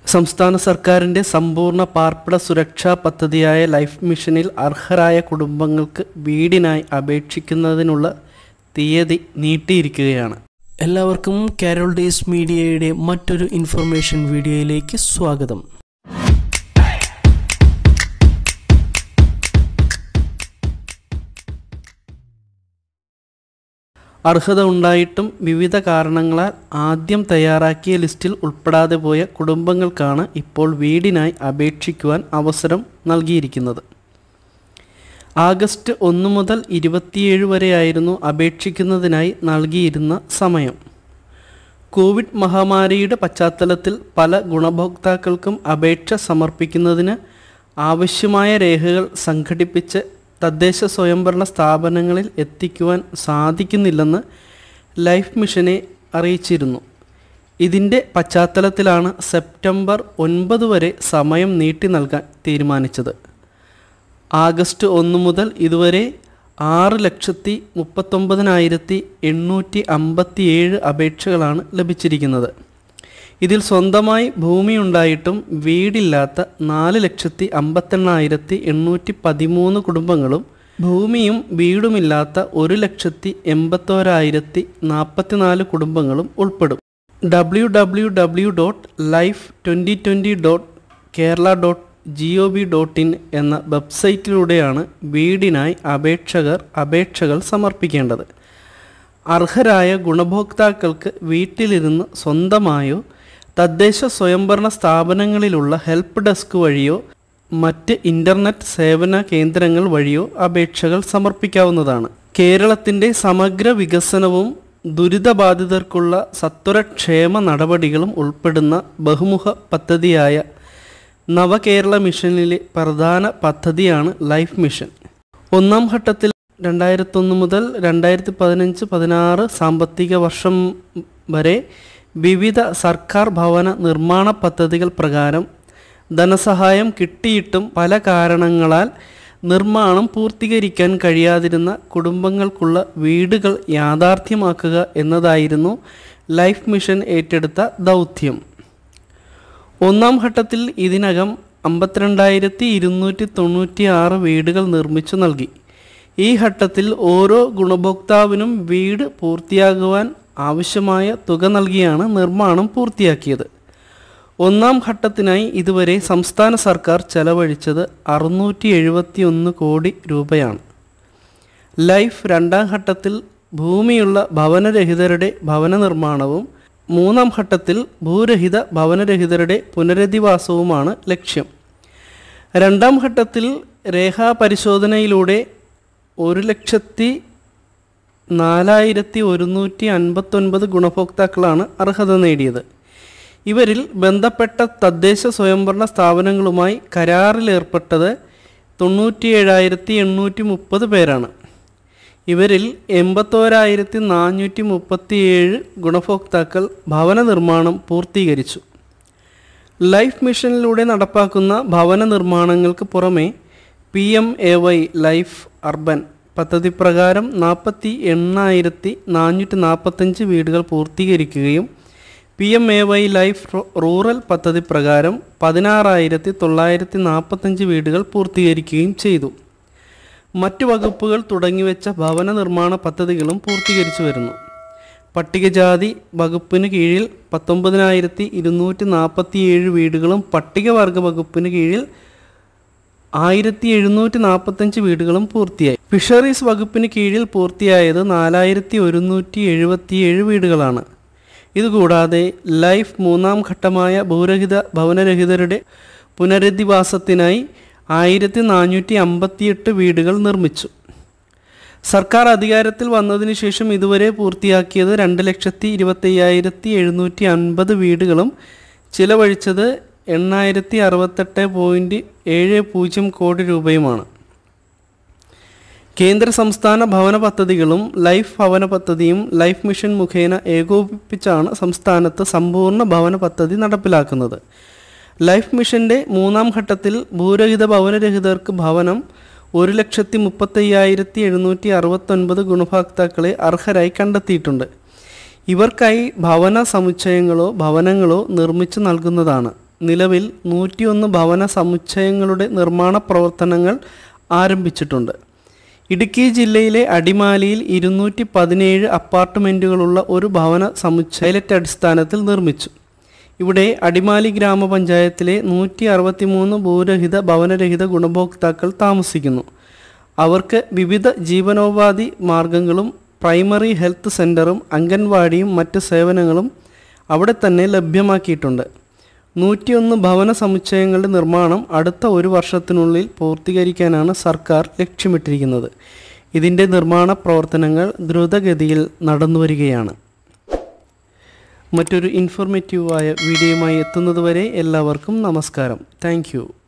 സംസ്ഥാന സർക്കാരിൻ്റെ സമ്പൂർണ്ണ പാർപ്പിട സുരക്ഷാ പദ്ധതിയായ ലൈഫ് മിഷനിൽ അർഹരായ കുടുംബങ്ങൾക്ക് വീടിനായി അപേക്ഷിക്കുന്നതിനുള്ള തീയതി നീട്ടിയിരിക്കുകയാണ് എല്ലാവർക്കും കാരോൾ ഡേയ്സ് മീഡിയയുടെ മറ്റൊരു ഇൻഫർമേഷൻ വീഡിയോയിലേക്ക് സ്വാഗതം അർഹത ഉണ്ടായിട്ടും വിവിധ കാരണങ്ങളാൽ ആദ്യം തയ്യാറാക്കിയ ലിസ്റ്റിൽ ഉൾപ്പെടാതെ പോയ കുടുംബങ്ങൾക്കാണ് ഇപ്പോൾ വീടിനായി അപേക്ഷിക്കുവാൻ അവസരം നൽകിയിരിക്കുന്നത് ആഗസ്റ്റ് ഒന്ന് മുതൽ ഇരുപത്തിയേഴ് വരെയായിരുന്നു അപേക്ഷിക്കുന്നതിനായി നൽകിയിരുന്ന സമയം കോവിഡ് മഹാമാരിയുടെ പശ്ചാത്തലത്തിൽ പല ഗുണഭോക്താക്കൾക്കും അപേക്ഷ സമർപ്പിക്കുന്നതിന് ആവശ്യമായ രേഖകൾ സംഘടിപ്പിച്ച് തദ്ദേശ സ്വയംഭരണ സ്ഥാപനങ്ങളിൽ എത്തിക്കുവാൻ സാധിക്കുന്നില്ലെന്ന് ലൈഫ് മിഷനെ അറിയിച്ചിരുന്നു ഇതിൻ്റെ പശ്ചാത്തലത്തിലാണ് സെപ്റ്റംബർ ഒൻപത് വരെ സമയം നീട്ടി നൽകാൻ തീരുമാനിച്ചത് ആഗസ്റ്റ് ഒന്ന് മുതൽ ഇതുവരെ ആറ് ലക്ഷത്തി മുപ്പത്തൊമ്പതിനായിരത്തി എണ്ണൂറ്റി അമ്പത്തി ഏഴ് അപേക്ഷകളാണ് ലഭിച്ചിരിക്കുന്നത് ഇതിൽ സ്വന്തമായി ഭൂമിയുണ്ടായിട്ടും വീടില്ലാത്ത നാല് ലക്ഷത്തി അമ്പത്തെണ്ണായിരത്തി എണ്ണൂറ്റി പതിമൂന്ന് കുടുംബങ്ങളും ഭൂമിയും വീടുമില്ലാത്ത ഒരു ലക്ഷത്തി എൺപത്തോരായിരത്തി നാൽപ്പത്തിനാല് കുടുംബങ്ങളും ഉൾപ്പെടും W W W dot life twenty twenty dot Kerala dot G O V dot in എന്ന വെബ്സൈറ്റിലൂടെയാണ് വീടിനായി അപേക്ഷകർ അപേക്ഷകൾ സമർപ്പിക്കേണ്ടത് അർഹരായ ഗുണഭോക്താക്കൾക്ക് വീട്ടിലിരുന്ന് സ്വന്തമായോ തദ്ദേശ സ്വയംഭരണ സ്ഥാപനങ്ങളിലുള്ള ഹെൽപ്പ് ഡെസ്ക് വഴിയോ മറ്റ് ഇൻ്റർനെറ്റ് സേവന കേന്ദ്രങ്ങൾ വഴിയോ അപേക്ഷകൾ സമർപ്പിക്കാവുന്നതാണ് കേരളത്തിൻ്റെ സമഗ്ര വികസനവും ദുരിതബാധിതർക്കുള്ള സത്വരക്ഷേമ നടപടികളും ഉൾപ്പെടുന്ന ബഹുമുഖ പദ്ധതിയായ നവകേരള മിഷനിലെ പ്രധാന പദ്ധതിയാണ് ലൈഫ് മിഷൻ ഒന്നാം ഘട്ടത്തിൽ രണ്ടായിരത്തൊന്ന് മുതൽ രണ്ടായിരത്തി പതിനഞ്ച് പതിനാറ് സാമ്പത്തിക വർഷം വരെ വിവിധ സർക്കാർ ഭവന നിർമ്മാണ പദ്ധതികൾ പ്രകാരം ധനസഹായം കിട്ടിയിട്ടും പല കാരണങ്ങളാൽ നിർമ്മാണം പൂർത്തീകരിക്കാൻ കഴിയാതിരുന്ന കുടുംബങ്ങൾക്കുള്ള വീടുകൾ യാഥാർത്ഥ്യമാക്കുക എന്നതായിരുന്നു ലൈഫ് മിഷൻ ഏറ്റെടുത്ത ദൗത്യം ഒന്നാം ഘട്ടത്തിൽ ഇതിനകം അമ്പത്തിരണ്ടായിരത്തി ഇരുന്നൂറ്റി തൊണ്ണൂറ്റി ആറ് വീടുകൾ നിർമ്മിച്ചു നൽകി ഈ ഘട്ടത്തിൽ ഓരോ ഗുണഭോക്താവിനും വീട് പൂർത്തിയാകുവാൻ ആവശ്യമായ തുക നൽകിയാണ് നിർമ്മാണം പൂർത്തിയാക്കിയത് ഒന്നാം ഘട്ടത്തിനായി ഇതുവരെ സംസ്ഥാന സർക്കാർ ചെലവഴിച്ചത് അറുന്നൂറ്റി എഴുപത്തി ഒന്ന് കോടി രൂപയാണ് ലൈഫ് രണ്ടാം ഘട്ടത്തിൽ ഭൂമിയുള്ള ഭവനരഹിതരുടെ ഭവന നിർമ്മാണവും മൂന്നാം ഘട്ടത്തിൽ ഭൂരഹിത ഭവനരഹിതരുടെ പുനരധിവാസവുമാണ് ലക്ഷ്യം രണ്ടാം ഘട്ടത്തിൽ രേഖാപരിശോധനയിലൂടെ ഒരു ലക്ഷത്തി നാലായിരത്തി ഒരുന്നൂറ്റി അൻപത്തൊൻപത് ഗുണഭോക്താക്കളാണ് അർഹത നേടിയത് ഇവരിൽ ബന്ധപ്പെട്ട തദ്ദേശ സ്വയംഭരണ സ്ഥാപനങ്ങളുമായി കരാറിലേർപ്പെട്ടത് തൊണ്ണൂറ്റിയേഴായിരത്തി എണ്ണൂറ്റി മുപ്പത് പേരാണ് ഇവരിൽ എൺപത്തോരായിരത്തി നാനൂറ്റി മുപ്പത്തിയേഴ് ഗുണഭോക്താക്കൾ ഭവന നിർമ്മാണം പൂർത്തീകരിച്ചു ലൈഫ് മിഷനിലൂടെ നടപ്പാക്കുന്ന ഭവന നിർമ്മാണങ്ങൾക്ക് പുറമെ P M A Y life urban പദ്ധതി പ്രകാരം നാൽപ്പത്തി എണ്ണായിരത്തി നാനൂറ്റി നാൽപ്പത്തഞ്ച് വീടുകൾ പൂർത്തീകരിക്കുകയും P M A Y life rural പദ്ധതി പ്രകാരം പതിനാറായിരത്തി തൊള്ളായിരത്തി നാൽപ്പത്തഞ്ച് വീടുകൾ പൂർത്തീകരിക്കുകയും ചെയ്തു മറ്റു വകുപ്പുകൾ തുടങ്ങിവെച്ച ഭവന നിർമ്മാണ പദ്ധതികളും പൂർത്തീകരിച്ചു വരുന്നു പട്ടികജാതി വകുപ്പിന് കീഴിൽ പത്തൊമ്പതിനായിരത്തി ഇരുന്നൂറ്റി നാൽപ്പത്തിയേഴ് വീടുകളും പട്ടികവർഗ വകുപ്പിന് കീഴിൽ ആയിരത്തി എഴുന്നൂറ്റി നാൽപ്പത്തഞ്ച് വീടുകളും പൂർത്തിയായി ഫിഷറീസ് വകുപ്പിന് കീഴിൽ പൂർത്തിയായത് നാലായിരത്തി ഒരുന്നൂറ്റി എഴുപത്തിയേഴ് വീടുകളാണ് ഇതുകൂടാതെ ലൈഫ് മൂന്നാം ഘട്ടമായ ഭൂരഹിത ഭവനരഹിതരുടെ പുനരധിവാസത്തിനായി ആയിരത്തി നാനൂറ്റി അമ്പത്തിയെട്ട് വീടുകൾ നിർമ്മിച്ചു സർക്കാർ അധികാരത്തിൽ വന്നതിന് ശേഷം ഇതുവരെ പൂർത്തിയാക്കിയത് രണ്ട് ലക്ഷത്തി ഇരുപത്തയ്യായിരത്തി എഴുന്നൂറ്റി അൻപത് വീടുകളും ചിലവഴിച്ചത് എണ്ണായിരത്തി അറുപത്തെട്ട് പോയിൻറ്റ് ഏഴ് പൂജ്യം കോടി രൂപയുമാണ് കേന്ദ്ര സംസ്ഥാന ഭവന പദ്ധതികളും ലൈഫ് ഭവന പദ്ധതിയും ലൈഫ് മിഷൻ മുഖേന ഏകോപിപ്പിച്ചാണ് സംസ്ഥാനത്ത് സമ്പൂർണ്ണ ഭവന പദ്ധതി നടപ്പിലാക്കുന്നത് ലൈഫ് മിഷന്റെ മൂന്നാം ഘട്ടത്തിൽ ഭൂരഹിത ഭവനരഹിതർക്ക് ഭവനം ഒരു ലക്ഷത്തി മുപ്പത്തയ്യായിരത്തി എഴുന്നൂറ്റി അറുപത്തൊൻപത് ഗുണഭോക്താക്കളെ അർഹരായി കണ്ടെത്തിയിട്ടുണ്ട് ഇവർക്കായി ഭവന സമുച്ചയങ്ങളോ ഭവനങ്ങളോ നിർമ്മിച്ചു നൽകുന്നതാണ് നിലവിൽ നൂറ്റിയൊന്ന് ഭവന സമുച്ചയങ്ങളുടെ നിർമ്മാണ പ്രവർത്തനങ്ങൾ ആരംഭിച്ചിട്ടുണ്ട് ഇടുക്കി ജില്ലയിലെ അടിമാലിയിൽ ഇരുന്നൂറ്റി പതിനേഴ് അപ്പാർട്ട്മെൻറ്റുകളുള്ള ഒരു ഭവന സമുച്ചയ പൈലറ്റ് അടിസ്ഥാനത്തിൽ നിർമ്മിച്ചു ഇവിടെ അടിമാലി ഗ്രാമപഞ്ചായത്തിലെ നൂറ്റി അറുപത്തിമൂന്ന് ഭൂരഹിത ഭവനരഹിത ഗുണഭോക്താക്കൾ താമസിക്കുന്നു അവർക്ക് വിവിധ ജീവനോപാധി മാർഗങ്ങളും പ്രൈമറി ഹെൽത്ത് സെൻ്ററും അംഗൻവാടിയും മറ്റ് സേവനങ്ങളും അവിടെ തന്നെ ലഭ്യമാക്കിയിട്ടുണ്ട് നൂറ്റിയൊന്ന് ഭവന സമുച്ചയങ്ങളുടെ നിർമ്മാണം അടുത്ത ഒരു വർഷത്തിനുള്ളിൽ പൂർത്തീകരിക്കാനാണ് സർക്കാർ ലക്ഷ്യമിട്ടിരിക്കുന്നത് ഇതിൻ്റെ നിർമ്മാണ പ്രവർത്തനങ്ങൾ ദ്രുതഗതിയിൽ നടന്നുവരികയാണ് മറ്റൊരു ഇൻഫോർമേറ്റീവായ വീഡിയോയുമായി എത്തുന്നതുവരെ എല്ലാവർക്കും നമസ്കാരം താങ്ക്